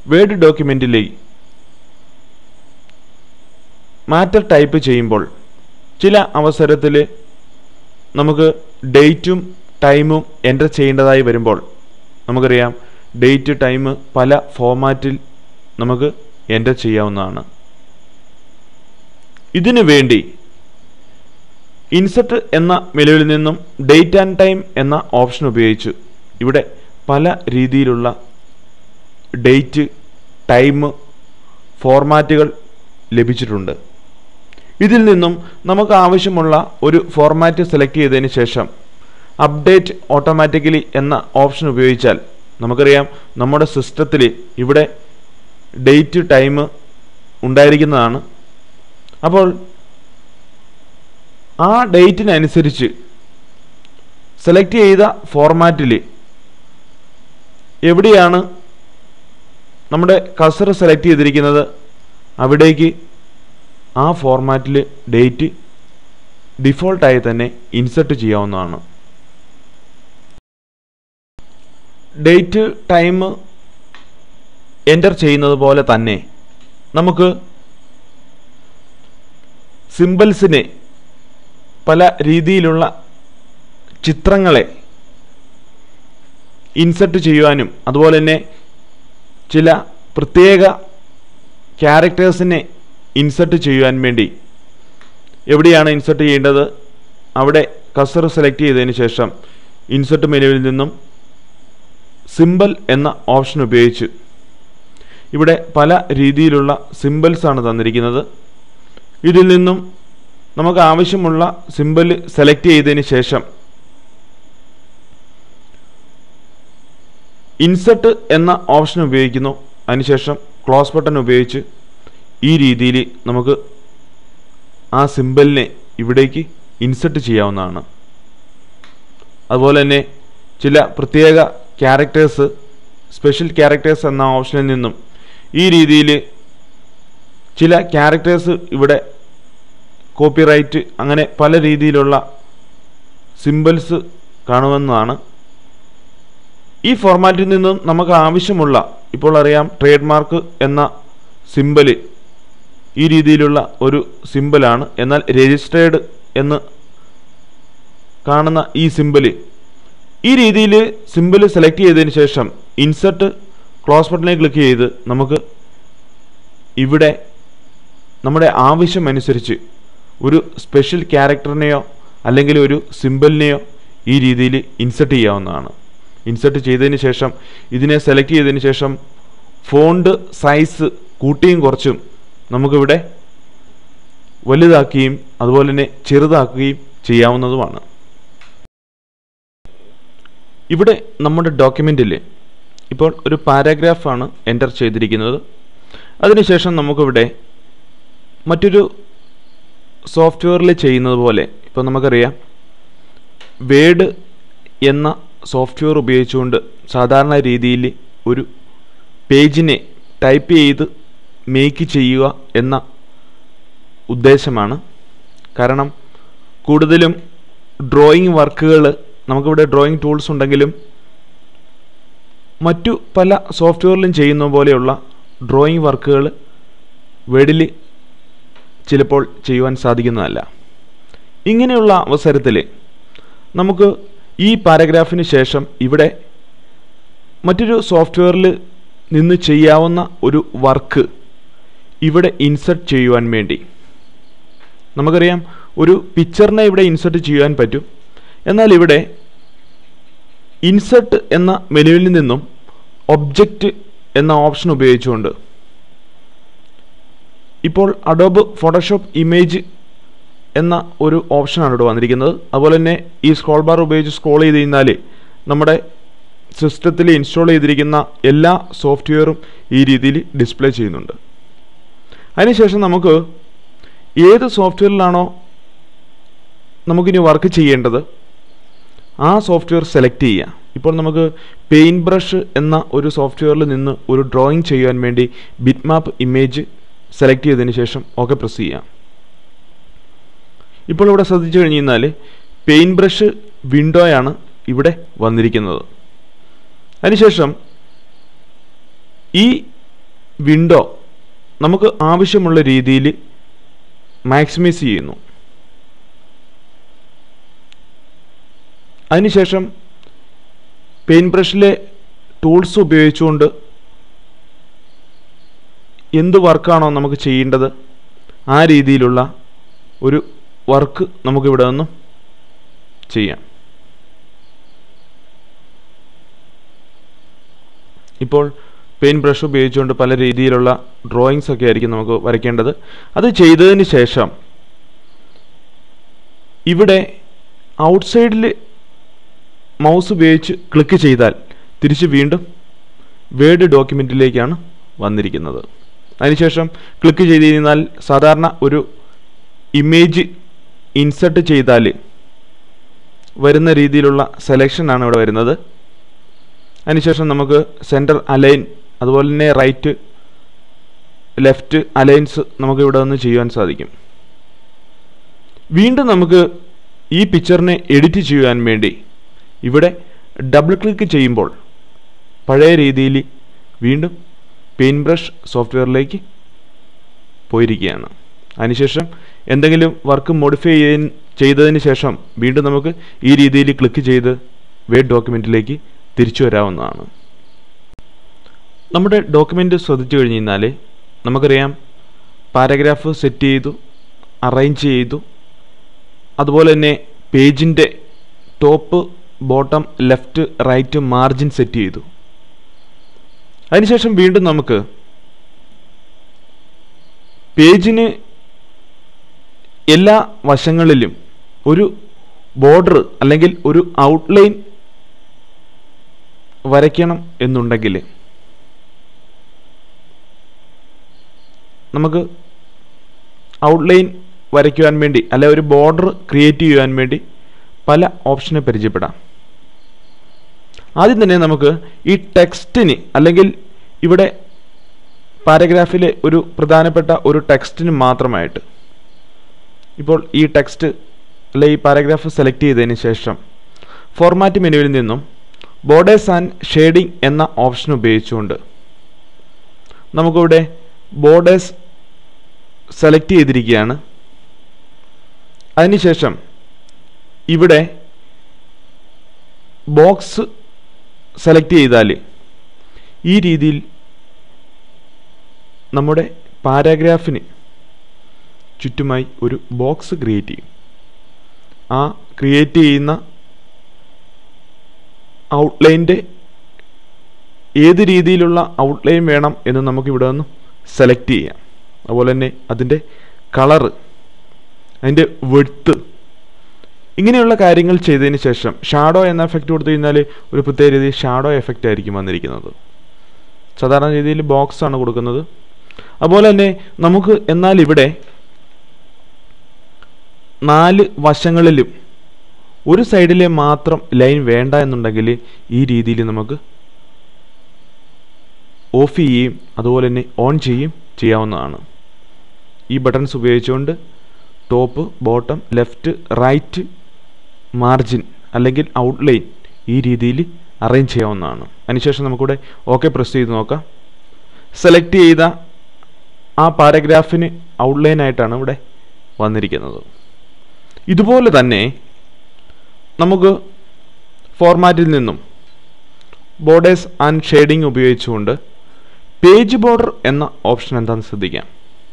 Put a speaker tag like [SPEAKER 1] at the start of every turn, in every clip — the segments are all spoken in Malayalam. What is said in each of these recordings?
[SPEAKER 1] വേർഡ് ഡോക്യുമെൻറ്റിൽ മാറ്റർ ടൈപ്പ് ചെയ്യുമ്പോൾ ചില അവസരത്തിൽ നമുക്ക് ഡേറ്റും ടൈമും എൻ്റർ ചെയ്യേണ്ടതായി വരുമ്പോൾ നമുക്കറിയാം ഡേറ്റ് ടൈം പല ഫോമാറ്റിൽ നമുക്ക് എൻ്റർ ചെയ്യാവുന്നതാണ് ഇതിനു വേണ്ടി ഇൻസെർട്ട് എന്ന മെനുവിൽ നിന്നും ഡേറ്റ് ആൻഡ് ടൈം എന്ന ഓപ്ഷൻ ഉപയോഗിച്ച് ഇവിടെ പല രീതിയിലുള്ള ഡേറ്റ് ടൈം ഫോർമാറ്റുകൾ ലഭിച്ചിട്ടുണ്ട് ഇതിൽ നിന്നും നമുക്ക് ആവശ്യമുള്ള ഒരു ഫോർമാറ്റ് സെലക്ട് ചെയ്തതിന് ശേഷം അപ്ഡേറ്റ് ഓട്ടോമാറ്റിക്കലി എന്ന ഓപ്ഷൻ ഉപയോഗിച്ചാൽ നമുക്കറിയാം നമ്മുടെ സിസ്റ്റത്തിൽ ഇവിടെ ഡേറ്റ് ടൈം ഉണ്ടായിരിക്കുന്നതാണ് അപ്പോൾ ആ ഡേറ്റിനനുസരിച്ച് സെലക്ട് ചെയ്ത ഫോർമാറ്റിൽ എവിടെയാണ് നമ്മുടെ കസർ സെലക്ട് ചെയ്തിരിക്കുന്നത് അവിടേക്ക് ആ ഫോർമാറ്റിൽ ഡേറ്റ് ഡിഫോൾട്ടായി തന്നെ ഇൻസെർട്ട് ചെയ്യാവുന്നതാണ് ഡേറ്റ് ടൈം എൻ്റർ ചെയ്യുന്നത് പോലെ തന്നെ നമുക്ക് സിമ്പിൾസിനെ പല രീതിയിലുള്ള ചിത്രങ്ങളെ ഇൻസെർട്ട് ചെയ്യുവാനും അതുപോലെ തന്നെ ചില പ്രത്യേക ക്യാരക്ടേഴ്സിനെ ഇൻസെർട്ട് ചെയ്യുവാൻ വേണ്ടി എവിടെയാണ് ഇൻസെർട്ട് ചെയ്യേണ്ടത് അവിടെ കസർ സെലക്ട് ചെയ്തതിന് ശേഷം ഇൻസെർട്ട് മെനുവിൽ നിന്നും സിമ്പിൾ എന്ന ഓപ്ഷൻ ഉപയോഗിച്ച് ഇവിടെ പല രീതിയിലുള്ള സിമ്പിൾസ് ആണ് തന്നിരിക്കുന്നത് ഇതിൽ നിന്നും നമുക്ക് ആവശ്യമുള്ള സിമ്പിൾ സെലക്ട് ചെയ്തതിന് ശേഷം ഇൻസെർട്ട് എന്ന ഓപ്ഷൻ ഉപയോഗിക്കുന്നു അതിനുശേഷം ക്ലോസ് ബട്ടൺ ഉപയോഗിച്ച് ഈ രീതിയിൽ നമുക്ക് ആ സിമ്പിളിനെ ഇവിടേക്ക് ഇൻസെർട്ട് ചെയ്യാവുന്നതാണ് അതുപോലെ തന്നെ ചില പ്രത്യേക ക്യാരക്ടേഴ്സ് സ്പെഷ്യൽ ക്യാരക്ടേഴ്സ് എന്ന ഓപ്ഷനിൽ നിന്നും ഈ രീതിയിൽ ചില ക്യാരക്ടേഴ്സ് ഇവിടെ കോപ്പിറൈറ്റ് അങ്ങനെ പല രീതിയിലുള്ള സിമ്പിൾസ് കാണുമെന്നതാണ് ഈ ഫോർമാറ്റിൽ നിന്നും നമുക്ക് ആവശ്യമുള്ള ഇപ്പോൾ അറിയാം ട്രേഡ് മാർക്ക് എന്ന സിമ്പിൾ ഈ രീതിയിലുള്ള ഒരു സിമ്പിളാണ് എന്നാൽ രജിസ്റ്റേർഡ് എന്ന് കാണുന്ന ഈ സിമ്പിൾ ഈ രീതിയിൽ സിമ്പിൾ സെലക്ട് ചെയ്തതിന് ശേഷം ഇൻസെർട്ട് ക്ലോസ് ബട്ടനെ ക്ലിക്ക് ചെയ്ത് നമുക്ക് ഇവിടെ നമ്മുടെ ആവശ്യമനുസരിച്ച് ഒരു സ്പെഷ്യൽ ക്യാരക്ടറിനെയോ അല്ലെങ്കിൽ ഒരു സിമ്പിളിനെയോ ഈ രീതിയിൽ ഇൻസെർട്ട് ചെയ്യാവുന്നതാണ് ഇൻസെർട്ട് ചെയ്തതിന് ശേഷം ഇതിനെ സെലക്ട് ചെയ്തതിന് ശേഷം ഫോണ്ട് സൈസ് കൂട്ടിയും കുറച്ചും നമുക്കിവിടെ വലുതാക്കുകയും അതുപോലെ തന്നെ ചെറുതാക്കുകയും ചെയ്യാവുന്നതുമാണ് ഇവിടെ നമ്മുടെ ഡോക്യുമെൻറ്റിൽ ഇപ്പോൾ ഒരു പാരാഗ്രാഫാണ് എൻ്റർ ചെയ്തിരിക്കുന്നത് അതിനുശേഷം നമുക്കിവിടെ മറ്റൊരു സോഫ്റ്റ്വെയറിൽ ചെയ്യുന്നത് പോലെ ഇപ്പോൾ നമുക്കറിയാം വേഡ് എന്ന സോഫ്റ്റ്വെയർ ഉപയോഗിച്ചുകൊണ്ട് സാധാരണ രീതിയിൽ ഒരു പേജിനെ ടൈപ്പ് ചെയ്ത് മേക്ക് ചെയ്യുക എന്ന ഉദ്ദേശമാണ് കാരണം കൂടുതലും ഡ്രോയിങ് വർക്കുകൾ നമുക്കിവിടെ ഡ്രോയിങ് ടൂൾസ് ഉണ്ടെങ്കിലും മറ്റു പല സോഫ്റ്റ്വെയറിലും ചെയ്യുന്ന പോലെയുള്ള ഡ്രോയിങ് വർക്കുകൾ വേഡിൽ ചിലപ്പോൾ ചെയ്യുവാൻ സാധിക്കുന്നതല്ല ഇങ്ങനെയുള്ള അവസരത്തിൽ നമുക്ക് ഈ പാരഗ്രാഫിന് ശേഷം ഇവിടെ മറ്റൊരു സോഫ്റ്റ്വെയറിൽ നിന്ന് ചെയ്യാവുന്ന ഒരു വർക്ക് ഇവിടെ ഇൻസെർട്ട് ചെയ്യുവാൻ വേണ്ടി നമുക്കറിയാം ഒരു പിക്ചറിനെ ഇവിടെ ഇൻസെർട്ട് ചെയ്യുവാൻ പറ്റും എന്നാൽ ഇവിടെ ഇൻസെർട്ട് എന്ന മെനുവിൽ നിന്നും ഒബ്ജക്റ്റ് എന്ന ഓപ്ഷൻ ഉപയോഗിച്ചുകൊണ്ട് ഇപ്പോൾ അഡോബ് ഫോട്ടോഷോപ്പ് ഇമേജ് എന്ന ഒരു ഓപ്ഷനാണ് ഇവിടെ വന്നിരിക്കുന്നത് അതുപോലെ തന്നെ ഈ സ്ക്രോൾ ബാർ ഉപയോഗിച്ച് സ്ക്രോൾ ചെയ്ത് കഴിഞ്ഞാൽ നമ്മുടെ സിസ്റ്റത്തിൽ ഇൻസ്റ്റാൾ ചെയ്തിരിക്കുന്ന എല്ലാ സോഫ്റ്റ്വെയറും ഈ രീതിയിൽ ഡിസ്പ്ലേ ചെയ്യുന്നുണ്ട് അതിനുശേഷം നമുക്ക് ഏത് സോഫ്റ്റ്വെയറിലാണോ നമുക്കിനി വർക്ക് ചെയ്യേണ്ടത് ആ സോഫ്റ്റ്വെയർ സെലക്ട് ചെയ്യുക ഇപ്പോൾ നമുക്ക് പെയിൻറ് ബ്രഷ് എന്ന ഒരു സോഫ്റ്റ്വെയറിൽ നിന്ന് ഒരു ഡ്രോയിങ് ചെയ്യാൻ വേണ്ടി ബിറ്റ് മാപ്പ് ഇമേജ് സെലക്ട് ചെയ്തതിന് ശേഷം ഓക്കെ പ്രസ് ചെയ്യാം ഇപ്പോൾ ഇവിടെ ശ്രദ്ധിച്ചു കഴിഞ്ഞ് കഴിഞ്ഞാൽ പെയിൻറ് ബ്രഷ് വിൻഡോയാണ് ഇവിടെ വന്നിരിക്കുന്നത് അതിനുശേഷം ഈ വിൻഡോ നമുക്ക് ആവശ്യമുള്ള രീതിയിൽ മാക്സിമൈസ് ചെയ്യുന്നു അതിനുശേഷം പെയിൻറ് ബ്രഷിലെ ടൂൾസ് ഉപയോഗിച്ചുകൊണ്ട് എന്ത് വർക്കാണോ നമുക്ക് ചെയ്യേണ്ടത് ആ രീതിയിലുള്ള ഒരു വർക്ക് നമുക്കിവിടെ നിന്നും ചെയ്യാം ഇപ്പോൾ പെയിൻ ബ്രഷ് ഉപയോഗിച്ചുകൊണ്ട് പല രീതിയിലുള്ള ഡ്രോയിങ്സ് ഒക്കെ ആയിരിക്കും നമുക്ക് വരയ്ക്കേണ്ടത് അത് ചെയ്തതിന് ശേഷം ഇവിടെ ഔട്ട്സൈഡിൽ മൗസ് ഉപയോഗിച്ച് ക്ലിക്ക് ചെയ്താൽ തിരിച്ച് വീണ്ടും വേഡ് ഡോക്യുമെൻറ്റിലേക്കാണ് വന്നിരിക്കുന്നത് അതിനുശേഷം ക്ലിക്ക് ചെയ്ത് കഴിഞ്ഞാൽ സാധാരണ ഒരു ഇമേജ് ഇൻസർട്ട് ചെയ്താൽ വരുന്ന രീതിയിലുള്ള സെലക്ഷനാണ് ഇവിടെ വരുന്നത് അതിനുശേഷം നമുക്ക് സെൻറ്റർ അലൈൻ അതുപോലെ തന്നെ റൈറ്റ് ലെഫ്റ്റ് അലൈൻസ് നമുക്ക് ഇവിടെ നിന്ന് ചെയ്യുവാൻ സാധിക്കും വീണ്ടും നമുക്ക് ഈ പിക്ചറിനെ എഡിറ്റ് ചെയ്യുവാൻ വേണ്ടി ഇവിടെ ഡബിൾ ക്ലിക്ക് ചെയ്യുമ്പോൾ പഴയ രീതിയിൽ വീണ്ടും പെയിൻ ബ്രഷ് സോഫ്റ്റ്വെയറിലേക്ക് പോയിരിക്കുകയാണ് അതിനുശേഷം എന്തെങ്കിലും വർക്ക് മോഡിഫൈ ചെയ്തതിന് ശേഷം വീണ്ടും നമുക്ക് ഈ രീതിയിൽ ക്ലിക്ക് ചെയ്ത് വേഡ് ഡോക്യുമെൻറ്റിലേക്ക് തിരിച്ചു വരാവുന്നതാണ് നമ്മുടെ ഡോക്യുമെൻ്റ് ശ്രദ്ധിച്ചു കഴിഞ്ഞ് കഴിഞ്ഞാൽ നമുക്കറിയാം പാരഗ്രാഫ് സെറ്റ് ചെയ്തു അറേഞ്ച് ചെയ്തു അതുപോലെ തന്നെ പേജിൻ്റെ top bottom left right margin set ചെയ്തു അതിനുശേഷം വീണ്ടും നമുക്ക് പേജിന് എല്ലാ വശങ്ങളിലും ഒരു ബോർഡർ അല്ലെങ്കിൽ ഒരു ഔട്ട്ലൈൻ വരയ്ക്കണം എന്നുണ്ടെങ്കിൽ നമുക്ക് ഔട്ട്ലൈൻ വരയ്ക്കുവാൻ വേണ്ടി അല്ലെ ഒരു ബോർഡർ ക്രിയേറ്റ് ചെയ്യുവാൻ വേണ്ടി പല ഓപ്ഷനെ പരിചയപ്പെടാം ആദ്യം തന്നെ നമുക്ക് ഈ ടെക്സ്റ്റിന് അല്ലെങ്കിൽ ഇവിടെ പാരഗ്രാഫിലെ ഒരു പ്രധാനപ്പെട്ട ഒരു ടെക്സ്റ്റിന് മാത്രമായിട്ട് ഇപ്പോൾ ഈ ടെക്സ്റ്റ് അല്ലെ ഈ പാരഗ്രാഫ് സെലക്ട് ചെയ്തതിന് ശേഷം ഫോർമാറ്റ് മെനുവിൽ നിന്നും ബോർഡേഴ്സ് ആൻഡ് ഷെയ്ഡിംഗ് എന്ന ഓപ്ഷൻ ഉപയോഗിച്ചുകൊണ്ട് നമുക്കിവിടെ ബോർഡേഴ്സ് സെലക്ട് ചെയ്തിരിക്കുകയാണ് അതിനുശേഷം ഇവിടെ ബോക്സ് സെലക്ട് ചെയ്താൽ ഈ രീതിയിൽ നമ്മുടെ പാരാഗ്രാഫിന് ചുറ്റുമായി ഒരു ബോക്സ് ക്രിയേറ്റ് ചെയ്യും ആ ക്രിയേറ്റ് ചെയ്യുന്ന ഔട്ട്ലൈൻ്റെ ഏത് രീതിയിലുള്ള ഔട്ട്ലൈൻ വേണം എന്ന് നമുക്ക് ഇവിടെ നിന്ന് സെലക്ട് ചെയ്യാം അതുപോലെ തന്നെ അതിൻ്റെ കളറ് അതിൻ്റെ വെടുത്ത് ഇങ്ങനെയുള്ള കാര്യങ്ങൾ ചെയ്തതിന് ശേഷം ഷാഡോ എന്ന എഫക്റ്റ് കൊടുത്തു കഴിഞ്ഞാൽ ഒരു പ്രത്യേക രീതിയിൽ ഷാഡോ എഫക്റ്റ് ആയിരിക്കും വന്നിരിക്കുന്നത് സാധാരണ രീതിയിൽ ബോക്സ് ആണ് കൊടുക്കുന്നത് അതുപോലെ തന്നെ നമുക്ക് എന്നാൽ ഇവിടെ നാല് വശങ്ങളിലും ഒരു സൈഡിലെ മാത്രം ലൈൻ വേണ്ട എന്നുണ്ടെങ്കിൽ ഈ രീതിയിൽ നമുക്ക് ഓഫ് ചെയ്യുകയും അതുപോലെ തന്നെ ഓൺ ചെയ്യുകയും ചെയ്യാവുന്നതാണ് ഈ ബട്ടൺസ് ഉപയോഗിച്ചുകൊണ്ട് top bottom left right margin അല്ലെങ്കിൽ ഔട്ട്ലൈൻ ഈ രീതിയിൽ അറേഞ്ച് ചെയ്യാവുന്നതാണ് അതിനുശേഷം നമുക്കിവിടെ ഓക്കെ പ്രസ് ചെയ്ത് നോക്കാം സെലക്ട് ചെയ്ത ആ പാരഗ്രാഫിന് ഔട്ട്ലൈൻ ആയിട്ടാണ് ഇവിടെ വന്നിരിക്കുന്നത് ഇതുപോലെ തന്നെ നമുക്ക് ഫോർമാറ്റിൽ നിന്നും ബോർഡേഴ്സ് ആൻഡ് ഷെയ്ഡിംഗ് ഉപയോഗിച്ചുകൊണ്ട് പേജ് ബോർഡർ എന്ന ഓപ്ഷൻ എന്താണെന്ന് ശ്രദ്ധിക്കാം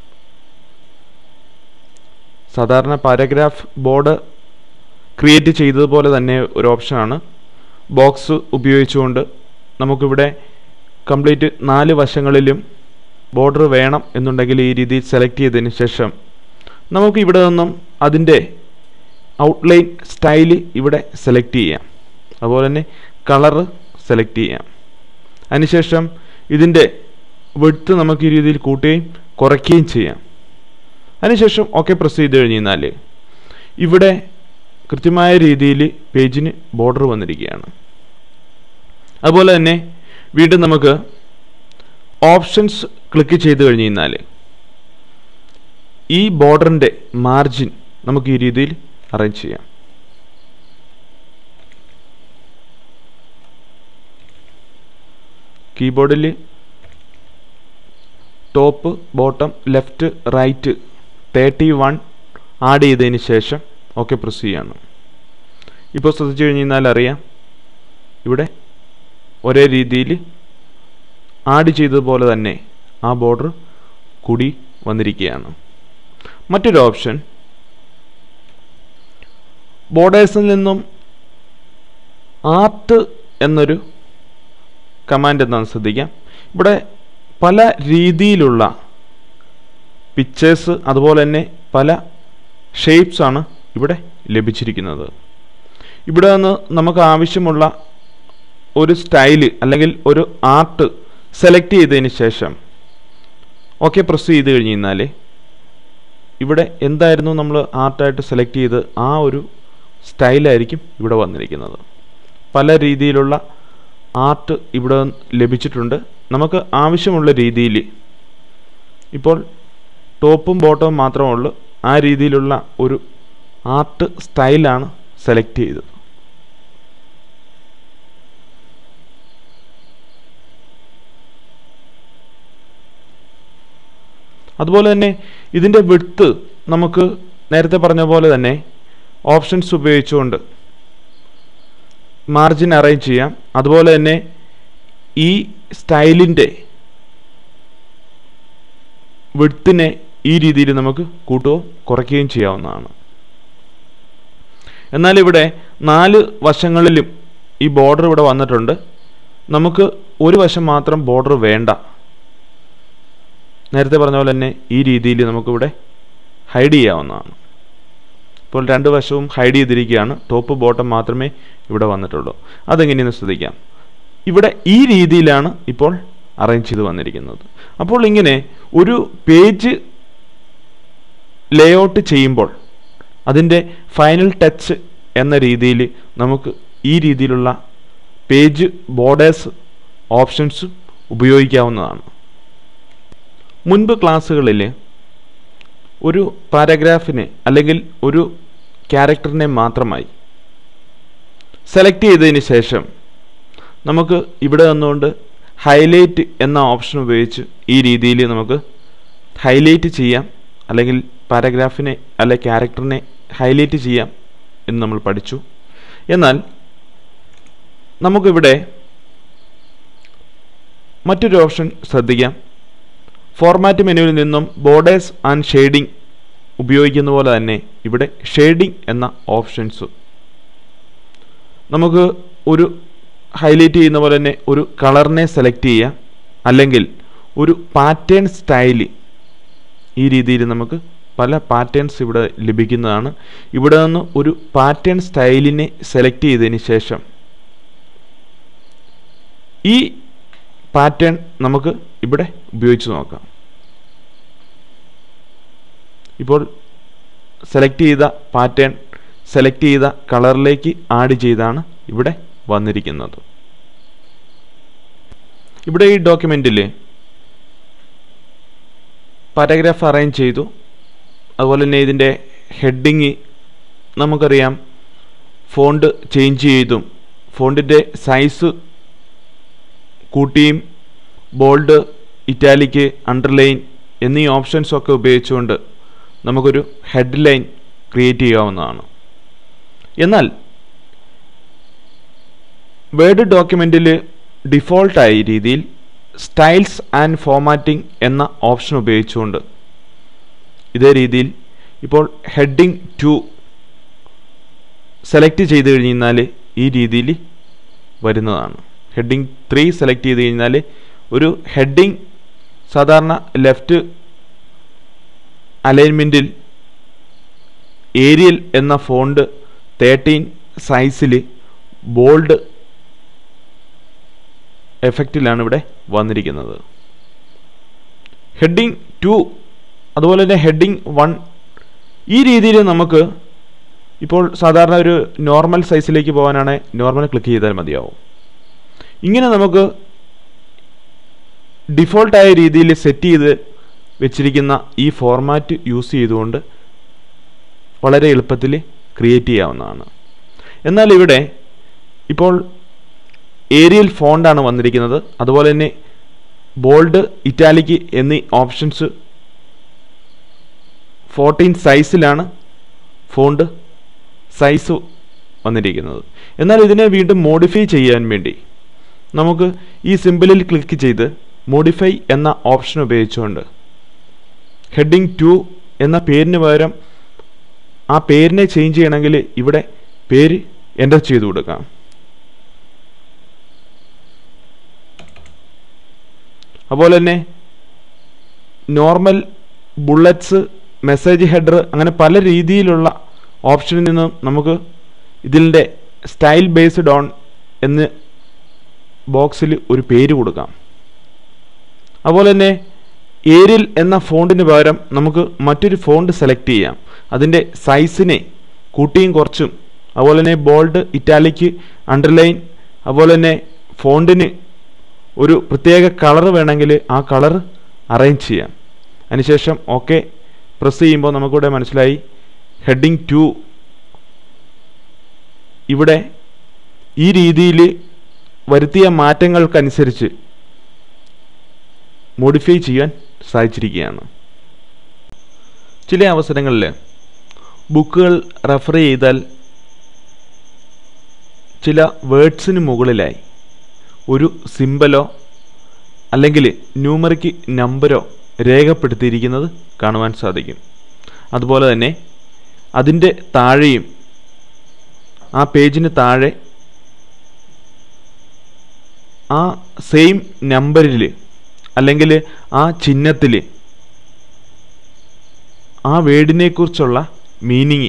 [SPEAKER 1] സാധാരണ പാരഗ്രാഫ് ബോർഡ് ക്രിയേറ്റ് ചെയ്തതുപോലെ തന്നെ ഒരു ഓപ്ഷനാണ് ബോക്സ് ഉപയോഗിച്ചുകൊണ്ട് നമുക്കിവിടെ കംപ്ലീറ്റ് നാല് വശങ്ങളിലും ബോർഡർ വേണം എന്നുണ്ടെങ്കിൽ ഈ രീതിയിൽ സെലക്ട് ചെയ്തതിന് ശേഷം നമുക്ക് ഇവിടെ നിന്നും അതിൻ്റെ ഔട്ട്ലൈൻ സ്റ്റൈല് ഇവിടെ സെലക്ട് ചെയ്യാം അതുപോലെ തന്നെ കളറ് സെലക്ട് ചെയ്യാം അതിനുശേഷം ഇതിൻ്റെ വെടുത്ത് നമുക്ക് ഈ രീതിയിൽ കൂട്ടുകയും കുറയ്ക്കുകയും ചെയ്യാം അതിനുശേഷം ഓക്കെ പ്രസ് ചെയ്ത് കഴിഞ്ഞ് കഴിഞ്ഞാൽ ഇവിടെ കൃത്യമായ രീതിയിൽ പേജിന് ബോർഡർ വന്നിരിക്കുകയാണ് അതുപോലെ തന്നെ വീണ്ടും നമുക്ക് ഓപ്ഷൻസ് ക്ലിക്ക് ചെയ്ത് കഴിഞ്ഞ് കഴിഞ്ഞാൽ ഈ ബോർഡറിൻ്റെ മാർജിൻ നമുക്ക് ഈ രീതിയിൽ അറേഞ്ച് ചെയ്യാം കീബോർഡിൽ top bottom left right thirty one add ചെയ്തതിന് ശേഷം ഓക്കെ പ്രസ് ചെയ്യാണ് ഇപ്പോൾ ശ്രദ്ധിച്ചു കഴിഞ്ഞാൽ അറിയാം ഇവിടെ ഒരേ രീതിയിൽ ആഡ് ചെയ്തതുപോലെ തന്നെ ആ ബോർഡർ കൂടി വന്നിരിക്കുകയാണ് മറ്റൊരു ഓപ്ഷൻ ബോർഡേഴ്സിൽ നിന്നും ആർട്ട് എന്നൊരു കമാൻഡ് എന്താണെന്ന് ശ്രദ്ധിക്കാം ഇവിടെ പല രീതിയിലുള്ള പിക്ചേഴ്സ് അതുപോലെ തന്നെ പല ഷേപ്സ് ആണ് ഇവിടെ ലഭിച്ചിരിക്കുന്നത് ഇവിടെ നിന്ന് നമുക്ക് ആവശ്യമുള്ള ഒരു സ്റ്റൈല് അല്ലെങ്കിൽ ഒരു ആർട്ട് സെലക്ട് ചെയ്തതിന് ശേഷം ഓക്കെ പ്രസ് ചെയ്ത് കഴിഞ്ഞ് കഴിഞ്ഞാൽ ഇവിടെ എന്തായിരുന്നു നമ്മൾ ആർട്ടായിട്ട് സെലക്ട് ചെയ്ത് ആ ഒരു സ്റ്റൈലായിരിക്കും ഇവിടെ വന്നിരിക്കുന്നത് പല രീതിയിലുള്ള ആർട്ട് ഇവിടെ ലഭിച്ചിട്ടുണ്ട് നമുക്ക് ആവശ്യമുള്ള രീതിയിൽ ഇപ്പോൾ ടോപ്പും ബോട്ടവും മാത്രമേ ഉള്ളൂ ആ രീതിയിലുള്ള ഒരു ആർട്ട് സ്റ്റൈലാണ് സെലക്ട് ചെയ്തത് അതുപോലെ തന്നെ ഇതിൻ്റെ വിട്ത്ത് നമുക്ക് നേരത്തെ പറഞ്ഞ പോലെ തന്നെ ഓപ്ഷൻസ് ഉപയോഗിച്ചുകൊണ്ട് മാർജിൻ അറേഞ്ച് ചെയ്യാം അതുപോലെ തന്നെ ഈ സ്റ്റൈലിൻ്റെ വിട്ത്തിനെ ഈ രീതിയിൽ നമുക്ക് കൂട്ടുകയോ കുറയ്ക്കുകയും ചെയ്യാവുന്നതാണ് എന്നാൽ ഇവിടെ നാല് വശങ്ങളിലും ഈ ബോർഡർ ഇവിടെ വന്നിട്ടുണ്ട് നമുക്ക് ഒരു വശം മാത്രം ബോർഡർ വേണ്ട നേരത്തെ പറഞ്ഞ പോലെ തന്നെ ഈ രീതിയിൽ നമുക്കിവിടെ ഹൈഡ് ചെയ്യാവുന്നതാണ് ഇപ്പോൾ രണ്ട് വശവും ഹൈഡ് ചെയ്തിരിക്കുകയാണ് ടോപ്പ് ബോട്ടം മാത്രമേ ഇവിടെ വന്നിട്ടുള്ളൂ അതെങ്ങനെയെന്ന് ശ്രദ്ധിക്കാം ഇവിടെ ഈ രീതിയിലാണ് ഇപ്പോൾ അറേഞ്ച് ചെയ്ത് വന്നിരിക്കുന്നത് അപ്പോൾ ഇങ്ങനെ ഒരു പേജ് ലേഔട്ട് ചെയ്യുമ്പോൾ അതിൻ്റെ ഫൈനൽ ടച്ച് എന്ന രീതിയിൽ നമുക്ക് ഈ രീതിയിലുള്ള പേജ് ബോർഡേഴ്സ് ഓപ്ഷൻസ് ഉപയോഗിക്കാവുന്നതാണ് മുൻപ് ക്ലാസ്സുകളിൽ ഒരു പാരഗ്രാഫിനെ അല്ലെങ്കിൽ ഒരു ക്യാരക്ടറിനെ മാത്രമായി സെലക്ട് ചെയ്തതിന് ശേഷം നമുക്ക് ഇവിടെ വന്നുകൊണ്ട് ഹൈലൈറ്റ് എന്ന ഓപ്ഷൻ ഉപയോഗിച്ച് ഈ രീതിയിൽ നമുക്ക് ഹൈലൈറ്റ് ചെയ്യാം അല്ലെങ്കിൽ പാരഗ്രാഫിനെ അല്ലെ ക്യാരക്ടറിനെ ഹൈലൈറ്റ് ചെയ്യാം എന്ന് നമ്മൾ പഠിച്ചു എന്നാൽ നമുക്കിവിടെ മറ്റൊരു ഓപ്ഷൻ ശ്രദ്ധിക്കാം ഫോർമാറ്റ് മെനുവിൽ നിന്നും ബോർഡേഴ്സ് ആൻഡ് ഷെയ്ഡിംഗ് ഉപയോഗിക്കുന്ന പോലെ തന്നെ ഇവിടെ ഷെയ്ഡിംഗ് എന്ന ഓപ്ഷൻസ് നമുക്ക് ഒരു ഹൈലൈറ്റ് ചെയ്യുന്ന പോലെ തന്നെ ഒരു കളറിനെ സെലക്ട് ചെയ്യാം അല്ലെങ്കിൽ ഒരു പാറ്റേൺ സ്റ്റൈല് ഈ രീതിയിൽ നമുക്ക് പല പാറ്റേൺസ് ഇവിടെ ലഭിക്കുന്നതാണ് ഇവിടെ നിന്ന് ഒരു പാറ്റേൺ സ്റ്റൈലിനെ സെലക്ട് ചെയ്തതിന് ശേഷം ഈ പാറ്റേൺ നമുക്ക് ഇവിടെ ഉപയോഗിച്ച് നോക്കാം ഇപ്പോൾ സെലക്ട് ചെയ്ത പാറ്റേൺ സെലക്ട് ചെയ്ത കളറിലേക്ക് ആഡ് ചെയ്താണ് ഇവിടെ വന്നിരിക്കുന്നത് ഇവിടെ ഈ ഡോക്യുമെൻറ്റിൽ പാരഗ്രാഫ് അറേഞ്ച് ചെയ്തു അതുപോലെ തന്നെ ഇതിൻ്റെ ഹെഡിങ് നമുക്കറിയാം ഫോണ്ട് ചേഞ്ച് ചെയ്തും ഫോണ്ടിൻ്റെ സൈസ് കൂട്ടിയും ബോൾഡ് ഇറ്റാലിക്ക് അണ്ടർലൈൻ എന്നീ ഓപ്ഷൻസ് ഒക്കെ ഉപയോഗിച്ചുകൊണ്ട് നമുക്കൊരു ഹെഡ്ലൈൻ ക്രിയേറ്റ് ചെയ്യാവുന്നതാണ് എന്നാൽ വേർഡ് ഡോക്യുമെൻറ്റിൽ ഡിഫോൾട്ടായ രീതിയിൽ സ്റ്റൈൽസ് ആൻഡ് ഫോമാറ്റിംഗ് എന്ന ഓപ്ഷൻ ഉപയോഗിച്ചുകൊണ്ട് ഇതേ രീതിയിൽ ഇപ്പോൾ ഹെഡിങ് ടു സെലക്ട് ചെയ്ത് കഴിഞ്ഞാൽ ഈ രീതിയിൽ വരുന്നതാണ് ഹെഡിങ് ത്രീ സെലക്ട് ചെയ്ത് കഴിഞ്ഞാൽ ഒരു ഹെഡിങ് സാധാരണ ലെഫ്റ്റ് അലൈൻമെൻറ്റിൽ ഏരിയൽ എന്ന ഫോണ്ട് തേർട്ടീൻ സൈസിൽ ബോൾഡ് എഫക്റ്റിലാണ് ഇവിടെ വന്നിരിക്കുന്നത് ഹെഡിങ് ടു അതുപോലെ തന്നെ ഹെഡിങ് വൺ ഈ രീതിയിൽ നമുക്ക് ഇപ്പോൾ സാധാരണ ഒരു നോർമൽ സൈസിലേക്ക് പോകാനാണ് നോർമൽ ക്ലിക്ക് ചെയ്താൽ മതിയാവും ഇങ്ങനെ നമുക്ക് ഡിഫോൾട്ടായ രീതിയിൽ സെറ്റ് ചെയ്ത് വെച്ചിരിക്കുന്ന ഈ ഫോർമാറ്റ് യൂസ് ചെയ്തുകൊണ്ട് വളരെ എളുപ്പത്തിൽ ക്രിയേറ്റ് ചെയ്യാവുന്നതാണ് എന്നാൽ ഇവിടെ ഇപ്പോൾ ഏരിയൽ ഫോണ്ടാണ് വന്നിരിക്കുന്നത് അതുപോലെ തന്നെ ബോൾഡ് ഇറ്റാലിക് എന്നീ ഓപ്ഷൻസ് ഫോർട്ടീൻ സൈസിലാണ് ഫോണ്ട് സൈസ് വന്നിരിക്കുന്നത് എന്നാൽ ഇതിനെ വീണ്ടും മോഡിഫൈ ചെയ്യാൻ വേണ്ടി നമുക്ക് ഈ സിമ്പിളിൽ ക്ലിക്ക് ചെയ്ത് മോഡിഫൈ എന്ന ഓപ്ഷൻ ഉപയോഗിച്ചുകൊണ്ട് ഹെഡിങ് ടു എന്ന പേരിന് പകരം ആ പേരിനെ ചേഞ്ച് ചെയ്യണമെങ്കിൽ ഇവിടെ പേര് എൻ്റർ ചെയ്ത് കൊടുക്കാം അതുപോലെ തന്നെ നോർമൽ ബുള്ളറ്റ്സ് മെസ്സേജ് ഹെഡർ അങ്ങനെ പല രീതിയിലുള്ള ഓപ്ഷനിൽ നിന്നും നമുക്ക് ഇതിൻ്റെ സ്റ്റൈൽ ബേസ്ഡ് ഓൺ എന്ന് ബോക്സിൽ ഒരു പേര് കൊടുക്കാം അതുപോലെ തന്നെ ഏരിൽ എന്ന ഫോണ്ടിന് പകരം നമുക്ക് മറ്റൊരു ഫോണ്ട് സെലക്ട് ചെയ്യാം അതിൻ്റെ സൈസിനെ കൂട്ടിയും കുറച്ചും അതുപോലെ തന്നെ ബോൾഡ് ഇറ്റാലിക് അണ്ടർലൈൻ അതുപോലെ തന്നെ ഫോണ്ടിന് ഒരു പ്രത്യേക കളർ വേണമെങ്കിൽ ആ കളർ അറേഞ്ച് ചെയ്യാം അതിനുശേഷം ഓക്കെ പ്രസ് ചെയ്യുമ്പോൾ നമുക്കിവിടെ മനസ്സിലായി ഹെഡിങ് ടു ഇവിടെ ഈ രീതിയിൽ വരുത്തിയ മാറ്റങ്ങൾക്കനുസരിച്ച് മോഡിഫൈ ചെയ്യാൻ സാധിച്ചിരിക്കുകയാണ് ചില അവസരങ്ങളിൽ ബുക്കുകൾ റെഫർ ചെയ്താൽ ചില വേർഡ്സിന് മുകളിലായി ഒരു സിമ്പലോ അല്ലെങ്കിൽ ന്യൂമറിക്ക് നമ്പരോ രേഖപ്പെടുത്തിയിരിക്കുന്നത് കാണുവാൻ സാധിക്കും അതുപോലെ തന്നെ അതിൻ്റെ താഴെയും ആ പേജിന് താഴെ ആ സെയിം നമ്പറിൽ അല്ലെങ്കിൽ ആ ചിഹ്നത്തിൽ ആ വേർഡിനെ കുറിച്ചുള്ള മീനിങ്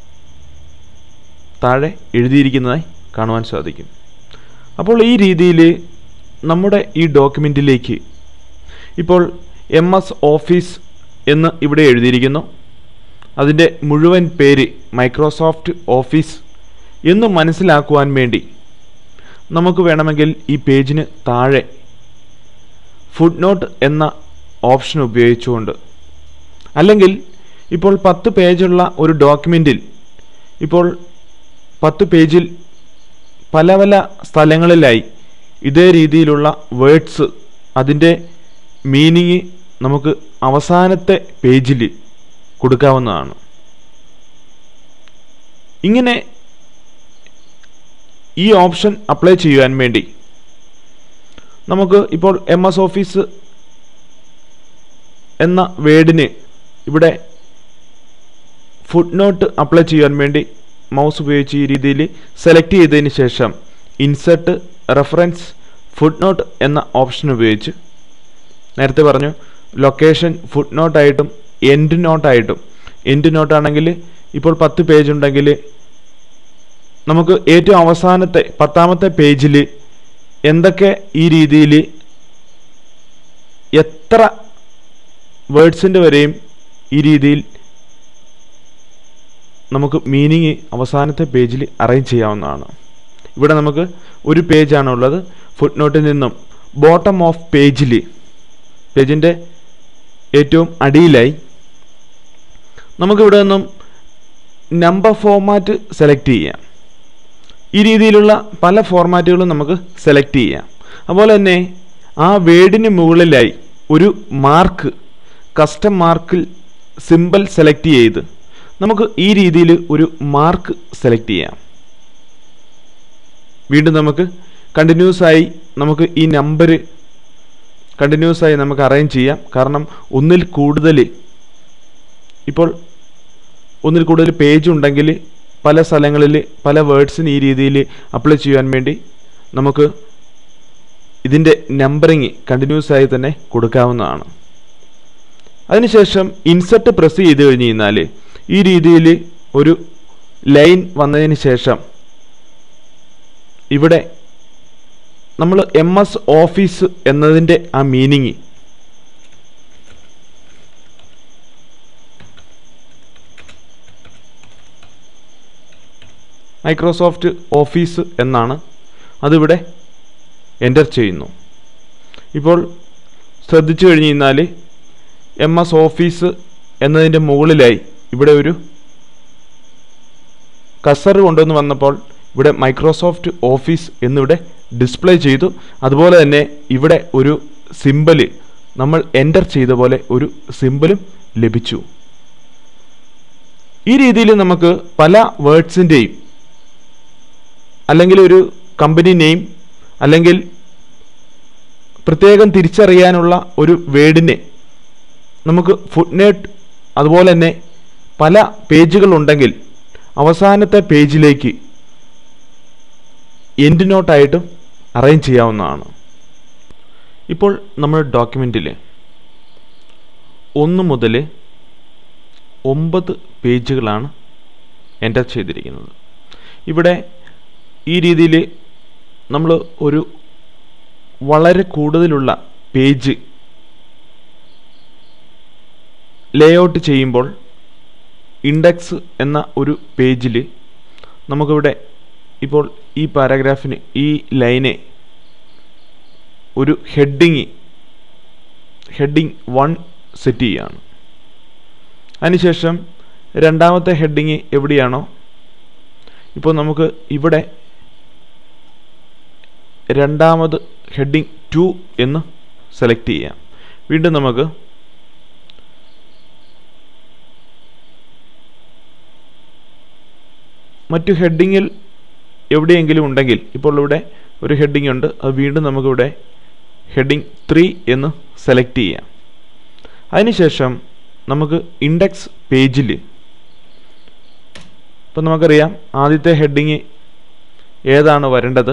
[SPEAKER 1] താഴെ എഴുതിയിരിക്കുന്നതായി കാണുവാൻ സാധിക്കും അപ്പോൾ ഈ രീതിയിൽ നമ്മുടെ ഈ ഡോക്യുമെൻറ്റിലേക്ക് ഇപ്പോൾ എം എസ് ഓഫീസ് എന്ന് ഇവിടെ എഴുതിയിരിക്കുന്നു അതിൻ്റെ മുഴുവൻ പേര് മൈക്രോസോഫ്റ്റ് ഓഫീസ് എന്ന് മനസ്സിലാക്കുവാൻ വേണ്ടി നമുക്ക് വേണമെങ്കിൽ ഈ പേജിന് താഴെ ഫുഡ് നോട്ട് എന്ന ഓപ്ഷൻ ഉപയോഗിച്ചുകൊണ്ട് അല്ലെങ്കിൽ ഇപ്പോൾ പത്ത് പേജുള്ള ഒരു ഡോക്യുമെൻറ്റിൽ ഇപ്പോൾ പത്ത് പേജിൽ പല പല സ്ഥലങ്ങളിലായി ഇതേ രീതിയിലുള്ള വേർഡ്സ് അതിൻ്റെ മീനിങ് നമുക്ക് അവസാനത്തെ പേജിൽ കൊടുക്കാവുന്നതാണ് ഇങ്ങനെ ഈ ഓപ്ഷൻ അപ്ലൈ ചെയ്യുവാൻ വേണ്ടി നമുക്ക് ഇപ്പോൾ എം എസ് ഓഫീസ് എന്ന വേർഡിന് ഇവിടെ ഫുഡ് നോട്ട് അപ്ലൈ ചെയ്യാൻ വേണ്ടി മൗസ് ഉപയോഗിച്ച് ഈ രീതിയിൽ സെലക്ട് ചെയ്തതിന് ശേഷം ഇൻസെർട്ട് റെഫറൻസ് ഫുഡ് നോട്ട് എന്ന ഓപ്ഷൻ ഉപയോഗിച്ച് നേരത്തെ പറഞ്ഞു ലൊക്കേഷൻ ഫുഡ് നോട്ടായിട്ടും എൻഡ് നോട്ടായിട്ടും എൻഡ് നോട്ടാണെങ്കിൽ ഇപ്പോൾ പത്ത് പേജ് ഉണ്ടെങ്കിൽ നമുക്ക് ഏറ്റവും അവസാനത്തെ പത്താമത്തെ പേജിൽ എന്തൊക്കെ ഈ രീതിയിൽ എത്ര വേർഡ്സിൻ്റെ വരെയും ഈ രീതിയിൽ നമുക്ക് മീനിങ് അവസാനത്തെ പേജിൽ അറേഞ്ച് ചെയ്യാവുന്നതാണ് ഇവിടെ നമുക്ക് ഒരു പേജാണ് ഉള്ളത് ഫുഡ് നോട്ടിൽ നിന്നും ബോട്ടം ഓഫ് പേജിൽ പേജിൻ്റെ ഏറ്റവും അടിയിലായി നമുക്കിവിടെ നിന്നും നമ്പർ ഫോർമാറ്റ് സെലക്ട് ചെയ്യാം ഈ രീതിയിലുള്ള പല ഫോർമാറ്റുകളും നമുക്ക് സെലക്ട് ചെയ്യാം അതുപോലെ തന്നെ ആ വേർഡിന് മുകളിലായി ഒരു മാർക്ക് കസ്റ്റം മാർക്കിൽ സിമ്പിൾ സെലക്ട് ചെയ്ത് നമുക്ക് ഈ രീതിയിൽ ഒരു മാർക്ക് സെലക്ട് ചെയ്യാം വീണ്ടും നമുക്ക് കണ്ടിന്യൂസ് ആയി നമുക്ക് ഈ നമ്പർ കണ്ടിന്യൂസ് ആയി നമുക്ക് അറേഞ്ച് ചെയ്യാം കാരണം ഒന്നിൽ കൂടുതൽ ഇപ്പോൾ ഒന്നിൽ കൂടുതൽ പേജ് ഉണ്ടെങ്കിൽ പല സ്ഥലങ്ങളിൽ പല വേർഡ്സിന് ഈ രീതിയിൽ അപ്ലൈ ചെയ്യാൻ വേണ്ടി നമുക്ക് ഇതിൻ്റെ നമ്പറിങ് കണ്ടിന്യൂസ് ആയി തന്നെ കൊടുക്കാവുന്നതാണ് അതിനുശേഷം ഇൻസെർട്ട് പ്രസ് ചെയ്ത് കഴിഞ്ഞ് കഴിഞ്ഞാൽ ഈ രീതിയിൽ ഒരു ലൈൻ വന്നതിന് ശേഷം ഇവിടെ നമ്മൾ എം എസ് ഓഫീസ് എന്നതിൻ്റെ ആ മീനിങ് മൈക്രോസോഫ്റ്റ് ഓഫീസ് എന്നാണ് അതിവിടെ എൻ്റർ ചെയ്യുന്നു ഇപ്പോൾ ശ്രദ്ധിച്ചു കഴിഞ്ഞ് കഴിഞ്ഞാൽ എം എസ് ഓഫീസ് എന്നതിൻ്റെ മുകളിലായി ഇവിടെ ഒരു കസർ കൊണ്ടുവന്ന് വന്നപ്പോൾ ഇവിടെ മൈക്രോസോഫ്റ്റ് ഓഫീസ് എന്നിവിടെ ഡിസ്പ്ലേ ചെയ്തു അതുപോലെ തന്നെ ഇവിടെ ഒരു സിമ്പല് നമ്മൾ എൻ്റർ ചെയ്ത പോലെ ഒരു സിമ്പലും ലഭിച്ചു ഈ രീതിയിൽ നമുക്ക് പല വേർഡ്സിൻ്റെയും അല്ലെങ്കിൽ ഒരു കമ്പനി നെയിം അല്ലെങ്കിൽ പ്രത്യേകം തിരിച്ചറിയാനുള്ള ഒരു വേർഡിനെ നമുക്ക് ഫുട്നേട്ട് അതുപോലെ തന്നെ പല പേജുകളുണ്ടെങ്കിൽ അവസാനത്തെ പേജിലേക്ക് എൻഡ് നോട്ടായിട്ടും അറേഞ്ച് ചെയ്യാവുന്നതാണ് ഇപ്പോൾ നമ്മുടെ ഡോക്യുമെൻറ്റിൽ ഒന്ന് മുതൽ ഒമ്പത് പേജുകളാണ് എൻ്റർ ചെയ്തിരിക്കുന്നത് ഇവിടെ ഈ രീതിയിൽ നമ്മൾ ഒരു വളരെ കൂടുതലുള്ള പേജ് ലേഔട്ട് ചെയ്യുമ്പോൾ ഇൻഡെക്സ് എന്ന ഒരു പേജിൽ നമുക്കിവിടെ ഇപ്പോൾ ഈ പാരാഗ്രാഫിന് ഈ ലൈനെ ഒരു ഹെഡിങ് ഹെഡിങ് വൺ സെറ്റ് ചെയ്യുകയാണ് അതിനുശേഷം രണ്ടാമത്തെ ഹെഡിങ് എവിടെയാണോ ഇപ്പോൾ നമുക്ക് ഇവിടെ രണ്ടാമത് ഹെഡിങ് ടു എന്ന് സെലക്ട് ചെയ്യാം വീണ്ടും നമുക്ക് മറ്റു ഹെഡിങ്ങിൽ എവിടെയെങ്കിലും ഉണ്ടെങ്കിൽ ഇപ്പോൾ ഇവിടെ ഒരു ഹെഡിങ് ഉണ്ട് അത് വീണ്ടും നമുക്കിവിടെ ഹെഡിങ് ത്രീ എന്ന് സെലക്ട് ചെയ്യാം അതിനുശേഷം നമുക്ക് ഇൻഡെക്സ് പേജിൽ ഇപ്പം നമുക്കറിയാം ആദ്യത്തെ ഹെഡിങ് ഏതാണ് വരേണ്ടത്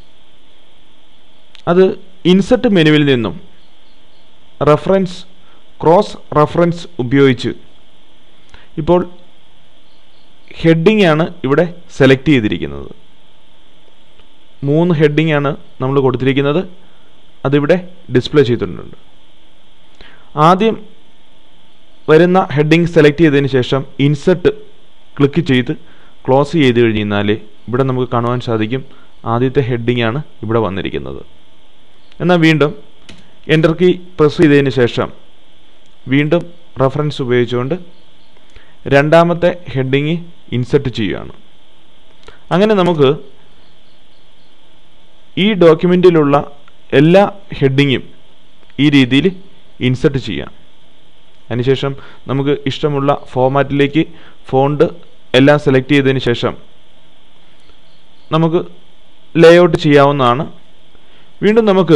[SPEAKER 1] അത് ഇൻസെർട്ട് മെനുവിൽ നിന്നും റെഫറൻസ് ക്രോസ് റെഫറൻസ് ഉപയോഗിച്ച് ഇപ്പോൾ ഹെഡിങ് ആണ് ഇവിടെ സെലക്ട് ചെയ്തിരിക്കുന്നത് മൂന്ന് ഹെഡിങ് ആണ് നമ്മൾ കൊടുത്തിരിക്കുന്നത് അതിവിടെ ഡിസ്പ്ലേ ചെയ്തിട്ടുണ്ട് ആദ്യം വരുന്ന ഹെഡിങ് സെലക്ട് ചെയ്തതിന് ശേഷം ഇൻസെർട്ട് ക്ലിക്ക് ചെയ്ത് ക്ലോസ് ചെയ്ത് കഴിഞ്ഞാൽ ഇവിടെ നമുക്ക് കാണുവാൻ സാധിക്കും ആദ്യത്തെ ഹെഡിങ് ആണ് ഇവിടെ വന്നിരിക്കുന്നത് എന്നാൽ വീണ്ടും എൻ്റർ കീ പ്രസ് ചെയ്തതിന് ശേഷം വീണ്ടും റെഫറൻസ് ഉപയോഗിച്ചുകൊണ്ട് രണ്ടാമത്തെ ഹെഡിങ് ഇൻസെർട്ട് ചെയ്യുകയാണ് അങ്ങനെ നമുക്ക് ഈ ഡോക്യുമെൻറ്റിലുള്ള എല്ലാ ഹെഡിങ്ങും ഈ രീതിയിൽ ഇൻസെർട്ട് ചെയ്യാം അതിനുശേഷം നമുക്ക് ഇഷ്ടമുള്ള ഫോമാറ്റിലേക്ക് ഫോണ്ട് എല്ലാം സെലക്ട് ചെയ്തതിന് ശേഷം നമുക്ക് ലേഔട്ട് ചെയ്യാവുന്നതാണ് വീണ്ടും നമുക്ക്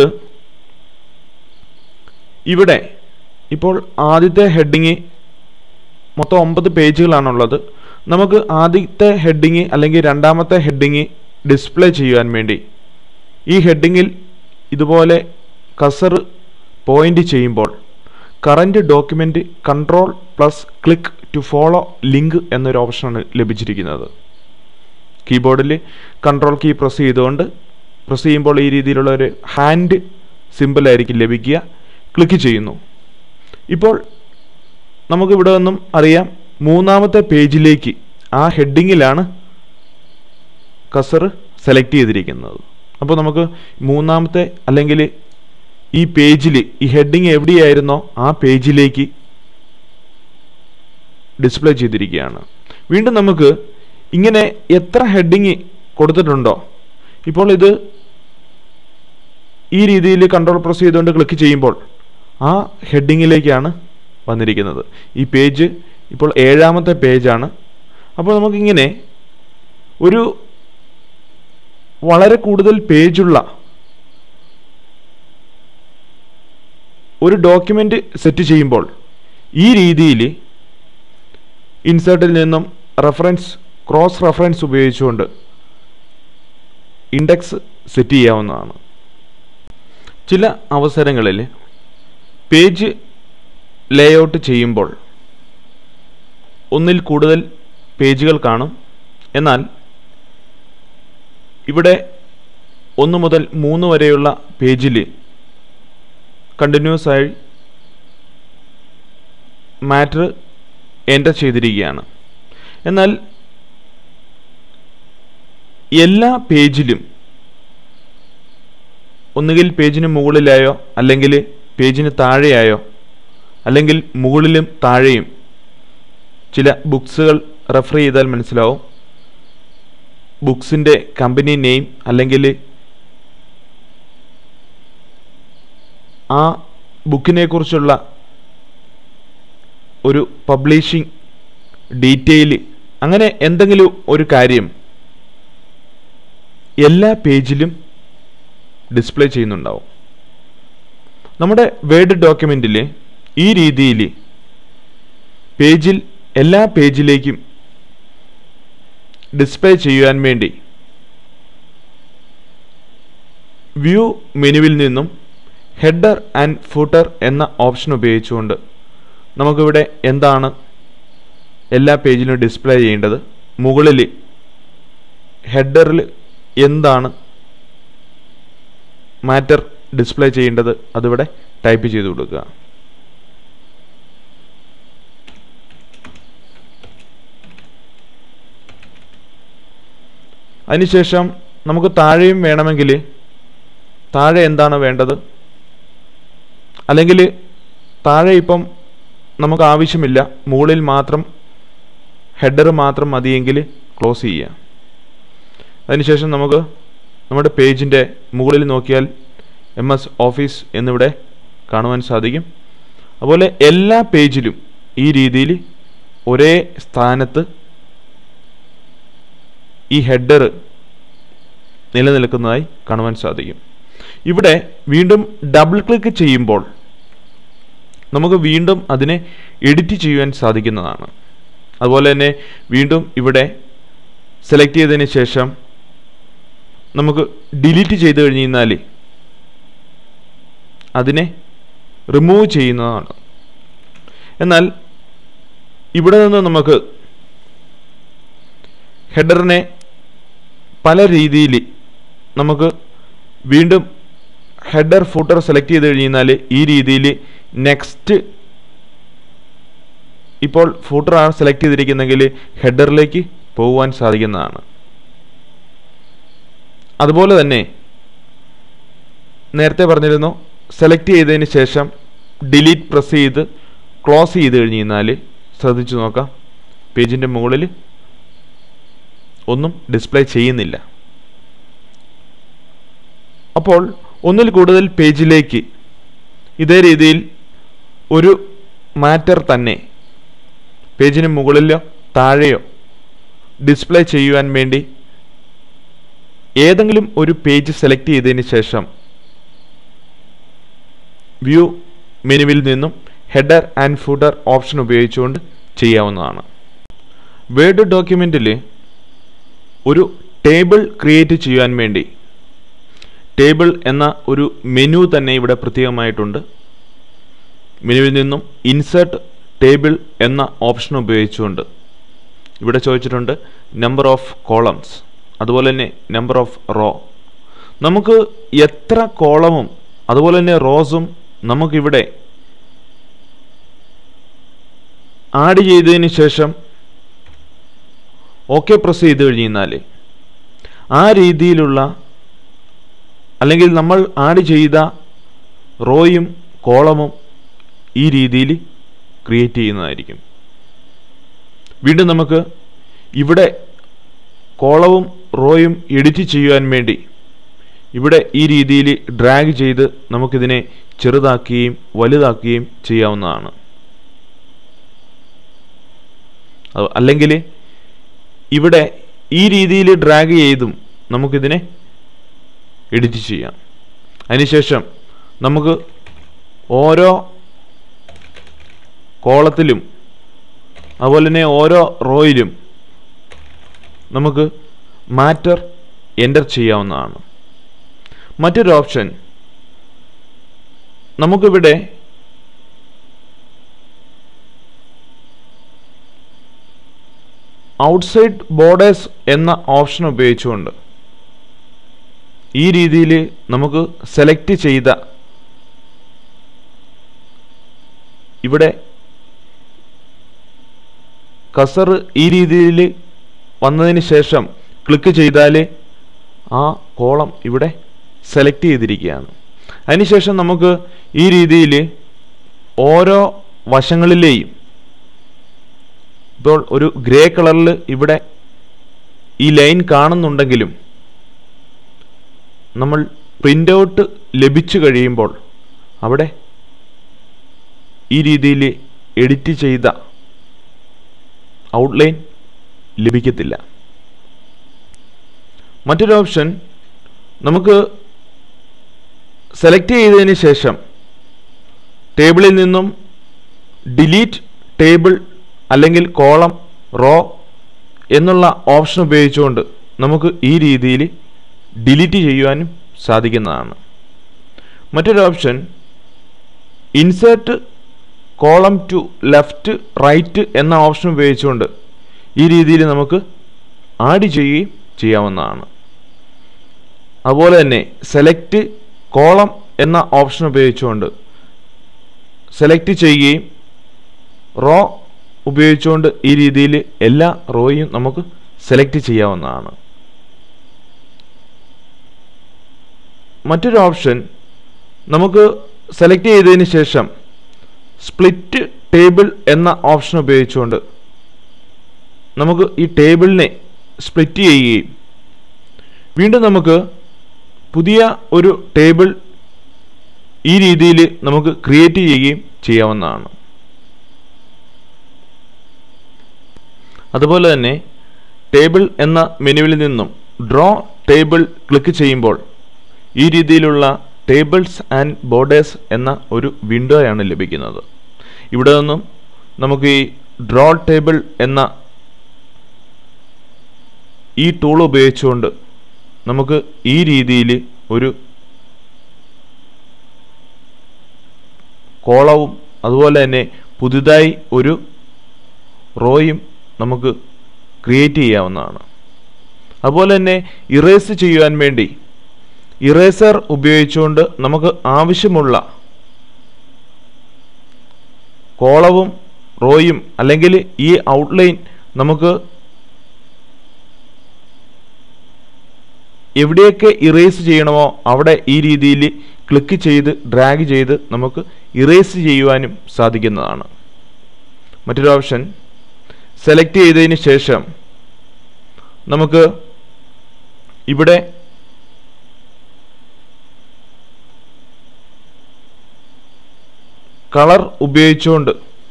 [SPEAKER 1] ഇവിടെ ഇപ്പോൾ ആദ്യത്തെ ഹെഡിങ് മൊത്തം ഒമ്പത് പേജുകളാണുള്ളത് നമുക്ക് ആദ്യത്തെ ഹെഡിങ് അല്ലെങ്കിൽ രണ്ടാമത്തെ ഹെഡിങ് ഡിസ്പ്ലേ ചെയ്യുവാൻ വേണ്ടി ഈ ഹെഡിങ്ങിൽ ഇതുപോലെ കസർ പോയിന്റ് ചെയ്യുമ്പോൾ current document control plus click to follow link എന്നൊരു ഓപ്ഷനാണ് ലഭിച്ചിരിക്കുന്നത് കീബോർഡിൽ കൺട്രോൾ കീ പ്രസ് ചെയ്തുകൊണ്ട് പ്രസ് ചെയ്യുമ്പോൾ ഈ രീതിയിലുള്ള ഒരു ഹാൻഡ് സിമ്പിളായിരിക്കും ലഭിക്കുക ക്ലിക്ക് ചെയ്യുന്നു ഇപ്പോൾ നമുക്കിവിടെ നിന്നും അറിയാം മൂന്നാമത്തെ പേജിലേക്ക് ആ ഹെഡിങ്ങിലാണ് കസർ സെലക്ട് ചെയ്തിരിക്കുന്നത് അപ്പോൾ നമുക്ക് മൂന്നാമത്തെ അല്ലെങ്കിൽ ഈ പേജിൽ ഈ ഹെഡിങ് എവിടെയായിരുന്നോ ആ പേജിലേക്ക് ഡിസ്പ്ലേ ചെയ്തിരിക്കുകയാണ് വീണ്ടും നമുക്ക് ഇങ്ങനെ എത്ര ഹെഡിങ് കൊടുത്തിട്ടുണ്ടോ ഇപ്പോൾ ഇത് ഈ രീതിയിൽ കൺട്രോൾ പ്രസ് ചെയ്തുകൊണ്ട് ക്ലിക്ക് ചെയ്യുമ്പോൾ ആ ഹെഡിങ്ങിലേക്കാണ് വന്നിരിക്കുന്നത് ഈ പേജ് ഇപ്പോൾ ഏഴാമത്തെ പേജാണ് അപ്പോൾ നമുക്കിങ്ങനെ ഒരു വളരെ കൂടുതൽ പേജുള്ള ഒരു ഡോക്യുമെൻ്റ് സെറ്റ് ചെയ്യുമ്പോൾ ഈ രീതിയിൽ ഇൻസേർട്ടിൽ നിന്നും റെഫറൻസ് ക്രോസ് റെഫറൻസ് ഉപയോഗിച്ചുകൊണ്ട് ഇൻഡെക്സ് സെറ്റ് ചെയ്യാവുന്നതാണ് ചില അവസരങ്ങളിൽ പേജ് ലേഔട്ട് ചെയ്യുമ്പോൾ ഒന്നിൽ കൂടുതൽ പേജുകൾ കാണും എന്നാൽ ഇവിടെ ഒന്ന് മുതൽ മൂന്ന് വരെയുള്ള പേജിൽ കണ്ടിന്യൂസ് ആയി മാറ്റർ എൻ്റർ ചെയ്തിരിക്കുകയാണ് എന്നാൽ എല്ലാ പേജിലും ഒന്നുകിൽ പേജിന് മുകളിലായോ അല്ലെങ്കിൽ പേജിന് താഴെയായോ അല്ലെങ്കിൽ മുകളിലും താഴെയും ചില ബുക്സുകൾ റെഫർ ചെയ്താൽ മനസ്സിലാവും ബുക്സിൻ്റെ കമ്പനി നെയിം അല്ലെങ്കിൽ ആ ബുക്കിനെക്കുറിച്ചുള്ള ഒരു പബ്ലിഷിംഗ് ഡീറ്റെയിൽ അങ്ങനെ എന്തെങ്കിലും ഒരു കാര്യം എല്ലാ പേജിലും ഡിസ്പ്ലേ ചെയ്യുന്നുണ്ടാവും നമ്മുടെ വേർഡ് ഡോക്യുമെൻറ്റിൽ ഈ രീതിയിൽ പേജിൽ എല്ലാ പേജിലേക്കും ഡിസ്പ്ലേ ചെയ്യുവാൻ വേണ്ടി വ്യൂ മെനുവിൽ നിന്നും ഹെഡർ ആൻഡ് ഫൂട്ടർ എന്ന ഓപ്ഷൻ ഉപയോഗിച്ചുകൊണ്ട് നമുക്കിവിടെ എന്താണ് എല്ലാ പേജിലും ഡിസ്പ്ലേ ചെയ്യേണ്ടത് മുകളിൽ ഹെഡറിൽ എന്താണ് മാറ്റർ ഡിസ്പ്ലേ ചെയ്യേണ്ടത് അതിവിടെ ടൈപ്പ് ചെയ്ത് കൊടുക്കുക അതിനുശേഷം നമുക്ക് താഴെയും വേണമെങ്കിൽ താഴെ എന്താണ് വേണ്ടത് അല്ലെങ്കിൽ താഴെ ഇപ്പം നമുക്ക് ആവശ്യമില്ല മുകളിൽ മാത്രം ഹെഡർ മാത്രം മതിയെങ്കിൽ ക്ലോസ് ചെയ്യുക അതിനുശേഷം നമുക്ക് നമ്മുടെ പേജിൻ്റെ മുകളിൽ നോക്കിയാൽ എം എസ് ഓഫീസ് എന്നിവിടെ കാണുവാൻ സാധിക്കും അതുപോലെ എല്ലാ പേജിലും ഈ രീതിയിൽ ഒരേ സ്ഥാനത്ത് ഈ ഹെഡർ നിലനിൽക്കുന്നതായി കാണുവാൻ സാധിക്കും ഇവിടെ വീണ്ടും ഡബിൾ ക്ലിക്ക് ചെയ്യുമ്പോൾ നമുക്ക് വീണ്ടും അതിനെ എഡിറ്റ് ചെയ്യുവാൻ സാധിക്കുന്നതാണ് അതുപോലെ തന്നെ വീണ്ടും ഇവിടെ സെലക്ട് ചെയ്തതിന് ശേഷം നമുക്ക് ഡിലീറ്റ് ചെയ്ത് കഴിഞ്ഞ് കഴിഞ്ഞാൽ അതിനെ റിമൂവ് ചെയ്യുന്നതാണ് എന്നാൽ ഇവിടെ നിന്ന് നമുക്ക് ഹെഡറിനെ പല രീതിയിൽ നമുക്ക് വീണ്ടും ഹെഡർ ഫൂട്ടർ സെലക്ട് ചെയ്ത് കഴിഞ്ഞാൽ ഈ രീതിയിൽ നെക്സ്റ്റ് ഇപ്പോൾ ഫൂട്ടറാണ് സെലക്ട് ചെയ്തിരിക്കുന്നെങ്കിൽ ഹെഡറിലേക്ക് പോകുവാൻ സാധിക്കുന്നതാണ് അതുപോലെ തന്നെ നേരത്തെ പറഞ്ഞിരുന്നു സെലക്ട് ചെയ്തതിന് ശേഷം ഡിലീറ്റ് പ്രസ് ചെയ്ത് ക്ലോസ് ചെയ്ത് കഴിഞ്ഞ് കഴിഞ്ഞാൽ ശ്രദ്ധിച്ചു നോക്കാം പേജിൻ്റെ മുകളിൽ ഒന്നും ഡിസ്പ്ലേ ചെയ്യുന്നില്ല അപ്പോൾ ഒന്നിൽ കൂടുതൽ പേജിലേക്ക് ഇതേ രീതിയിൽ ഒരു മാറ്റർ തന്നെ പേജിന് മുകളിലോ താഴെയോ ഡിസ്പ്ലേ ചെയ്യുവാൻ വേണ്ടി ഏതെങ്കിലും ഒരു പേജ് സെലക്ട് ചെയ്തതിന് ശേഷം വ്യൂ മെനുവിൽ നിന്നും ഹെഡർ ആൻഡ് ഫൂട്ടർ ഓപ്ഷൻ ഉപയോഗിച്ചുകൊണ്ട് ചെയ്യാവുന്നതാണ് വേർഡ് ഡോക്യുമെൻറ്റിൽ ഒരു ടേബിൾ ക്രിയേറ്റ് ചെയ്യുവാൻ വേണ്ടി ടേബിൾ എന്ന ഒരു മെനു തന്നെ ഇവിടെ പ്രത്യേകമായിട്ടുണ്ട് മെനുവിൽ നിന്നും ഇൻസേർട്ട് ടേബിൾ എന്ന ഓപ്ഷൻ ഉപയോഗിച്ചുകൊണ്ട് ഇവിടെ ചോദിച്ചിട്ടുണ്ട് നമ്പർ ഓഫ് കോളംസ് അതുപോലെ തന്നെ നമ്പർ ഓഫ് റോ നമുക്ക് എത്ര കോളമും അതുപോലെ തന്നെ റോസും നമുക്കിവിടെ ആഡ് ചെയ്തതിന് ശേഷം ഓക്കെ പ്രസ് ചെയ്ത് കഴിഞ്ഞാൽ ആ രീതിയിലുള്ള അല്ലെങ്കിൽ നമ്മൾ ആഡ് ചെയ്ത റോയും കോളമും ഈ രീതിയിൽ ക്രിയേറ്റ് ചെയ്യുന്നതായിരിക്കും വീണ്ടും നമുക്ക് ഇവിടെ കോളവും റോയും എഡിറ്റ് ചെയ്യുവാൻ വേണ്ടി ഇവിടെ ഈ രീതിയിൽ ഡ്രാഗ് ചെയ്ത് നമുക്കിതിനെ ചെറുതാക്കുകയും വലുതാക്കുകയും ചെയ്യാവുന്നതാണ് അല്ലെങ്കിൽ ഇവിടെ ഈ രീതിയിൽ ഡ്രാഗ് ചെയ്തും നമുക്കിതിനെ എഡിറ്റ് ചെയ്യാം അതിനുശേഷം നമുക്ക് ഓരോ കോളത്തിലും അതുപോലെ തന്നെ ഓരോ റോയിലും നമുക്ക് മാറ്റർ എൻ്റർ ചെയ്യാവുന്നതാണ് മറ്റൊരു ഓപ്ഷൻ നമുക്കിവിടെ ഔട്ട്സൈഡ് ബോർഡേഴ്സ് എന്ന ഓപ്ഷൻ ഉപയോഗിച്ചുകൊണ്ട് ഈ രീതിയിൽ നമുക്ക് സെലക്ട് ചെയ്ത ഇവിടെ കസർ ഈ രീതിയിൽ വന്നതിന് ശേഷം ക്ലിക്ക് ചെയ്താൽ ആ കോളം ഇവിടെ സെലക്ട് ചെയ്തിരിക്കുകയാണ് അതിനുശേഷം നമുക്ക് ഈ രീതിയിൽ ഓരോ വശങ്ങളിലെയും ഇപ്പോൾ ഒരു ഗ്രേ കളറിൽ ഇവിടെ ഈ ലൈൻ കാണുന്നുണ്ടെങ്കിലും നമ്മൾ പ്രിൻ്റ് ഔട്ട് ലഭിച്ചു കഴിയുമ്പോൾ അവിടെ ഈ രീതിയിൽ എഡിറ്റ് ചെയ്ത ഔട്ട്ലൈൻ ലഭിക്കത്തില്ല മറ്റൊരു ഓപ്ഷൻ നമുക്ക് സെലക്ട് ചെയ്തതിന് ശേഷം ടേബിളിൽ നിന്നും ഡിലീറ്റ് ടേബിൾ അല്ലെങ്കിൽ കോളം റോ എന്നുള്ള ഓപ്ഷൻ ഉപയോഗിച്ചുകൊണ്ട് നമുക്ക് ഈ രീതിയിൽ ഡിലീറ്റ് ചെയ്യുവാനും സാധിക്കുന്നതാണ് മറ്റൊരു option insert column to left right എന്ന ഓപ്ഷൻ ഉപയോഗിച്ചുകൊണ്ട് ഈ രീതിയിൽ നമുക്ക് ആഡ് ചെയ്യുകയും ചെയ്യാവുന്നതാണ് അതുപോലെ തന്നെ സെലക്ട് കോളം എന്ന ഓപ്ഷൻ ഉപയോഗിച്ചുകൊണ്ട് സെലക്ട് ചെയ്യുകയും റോ ഉപയോഗിച്ചുകൊണ്ട് ഈ രീതിയിൽ എല്ലാ റോയും നമുക്ക് സെലക്ട് ചെയ്യാവുന്നതാണ് മറ്റൊരു ഓപ്ഷൻ നമുക്ക് സെലക്ട് ചെയ്തതിന് ശേഷം സ്പ്ലിറ്റ് ടേബിൾ എന്ന ഓപ്ഷൻ ഉപയോഗിച്ചുകൊണ്ട് നമുക്ക് ഈ ടേബിളിനെ സ്പ്ലിറ്റ് ചെയ്യുകയും വീണ്ടും നമുക്ക് പുതിയ ഒരു ടേബിൾ ഈ രീതിയിൽ നമുക്ക് ക്രിയേറ്റ് ചെയ്യുകയും ചെയ്യാവുന്നതാണ് അതുപോലെ തന്നെ ടേബിൾ എന്ന മെനുവിൽ നിന്നും ഡ്രോ ടേബിൾ ക്ലിക്ക് ചെയ്യുമ്പോൾ ഈ രീതിയിലുള്ള ടേബിൾസ് ആൻഡ് ബോർഡേഴ്സ് എന്ന ഒരു വിൻഡോയാണ് ലഭിക്കുന്നത് ഇവിടെ നിന്നും നമുക്ക് ഈ ഡ്രോ ടേബിൾ എന്ന ഈ ടൂൾ ഉപയോഗിച്ചുകൊണ്ട് നമുക്ക് ഈ രീതിയിൽ ഒരു കോളവും അതുപോലെ തന്നെ പുതുതായി ഒരു റോയും നമുക്ക് ക്രിയേറ്റ് ചെയ്യാവുന്നതാണ് അതുപോലെ തന്നെ ഇറേസ് ചെയ്യുവാൻ വേണ്ടി ഇറേസർ ഉപയോഗിച്ചുകൊണ്ട് നമുക്ക് ആവശ്യമുള്ള കോളവും റോയും അല്ലെങ്കിൽ ഈ ഔട്ട്ലൈൻ നമുക്ക് എവിടെയൊക്കെ ഇറേസ് ചെയ്യണമോ അവിടെ ഈ രീതിയിൽ ക്ലിക്ക് ചെയ്ത് ഡ്രാഗ് ചെയ്ത് നമുക്ക് ഇറേസ് ചെയ്യുവാനും സാധിക്കുന്നതാണ് മറ്റൊരു ഓപ്ഷൻ സെലക്ട് ചെയ്തതിന് ശേഷം നമുക്ക് ഇവിടെ കളർ ഉപയോഗിച്ചുകൊണ്ട്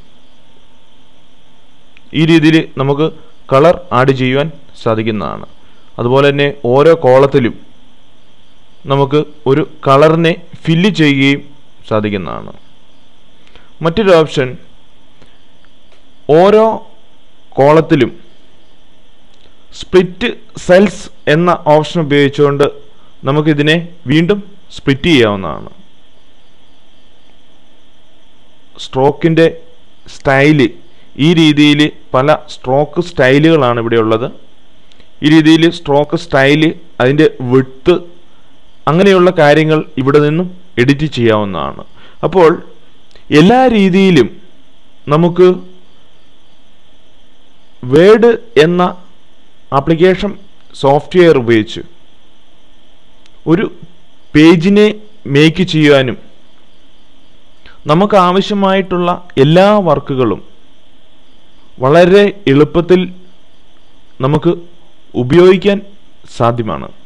[SPEAKER 1] ഈ രീതിയിൽ നമുക്ക് കളർ ആഡ് ചെയ്യുവാൻ സാധിക്കുന്നതാണ് അതുപോലെ തന്നെ ഓരോ കോളത്തിലും നമുക്ക് ഒരു കളറിനെ ഫില്ല് ചെയ്യുകയും സാധിക്കുന്നതാണ് മറ്റൊരു ഓപ്ഷൻ ഓരോ കോളത്തിലും സ്പ്ലിറ്റ് സെൽസ് എന്ന ഓപ്ഷൻ ഉപയോഗിച്ചുകൊണ്ട് നമുക്കിതിനെ വീണ്ടും സ്പ്ലിറ്റ് ചെയ്യാവുന്നതാണ് സ്ട്രോക്കിൻ്റെ സ്റ്റൈല് ഈ രീതിയിൽ പല സ്ട്രോക്ക് സ്റ്റൈലുകളാണ് ഇവിടെ ഉള്ളത് ഈ രീതിയിൽ സ്ട്രോക്ക് സ്റ്റൈല് അതിൻ്റെ വിട്ട് അങ്ങനെയുള്ള കാര്യങ്ങൾ ഇവിടെ നിന്നും എഡിറ്റ് ചെയ്യാവുന്നതാണ് അപ്പോൾ എല്ലാ രീതിയിലും നമുക്ക് വേഡ് എന്ന ആപ്ലിക്കേഷൻ സോഫ്റ്റ്വെയർ ഉപയോഗിച്ച് ഒരു പേജിനെ മേക്ക് ചെയ്യുവാനും നമുക്ക് ആവശ്യമായിട്ടുള്ള എല്ലാ വർക്കുകളും വളരെ എളുപ്പത്തിൽ നമുക്ക് ഉപയോഗിക്കാൻ സാധ്യമാണ്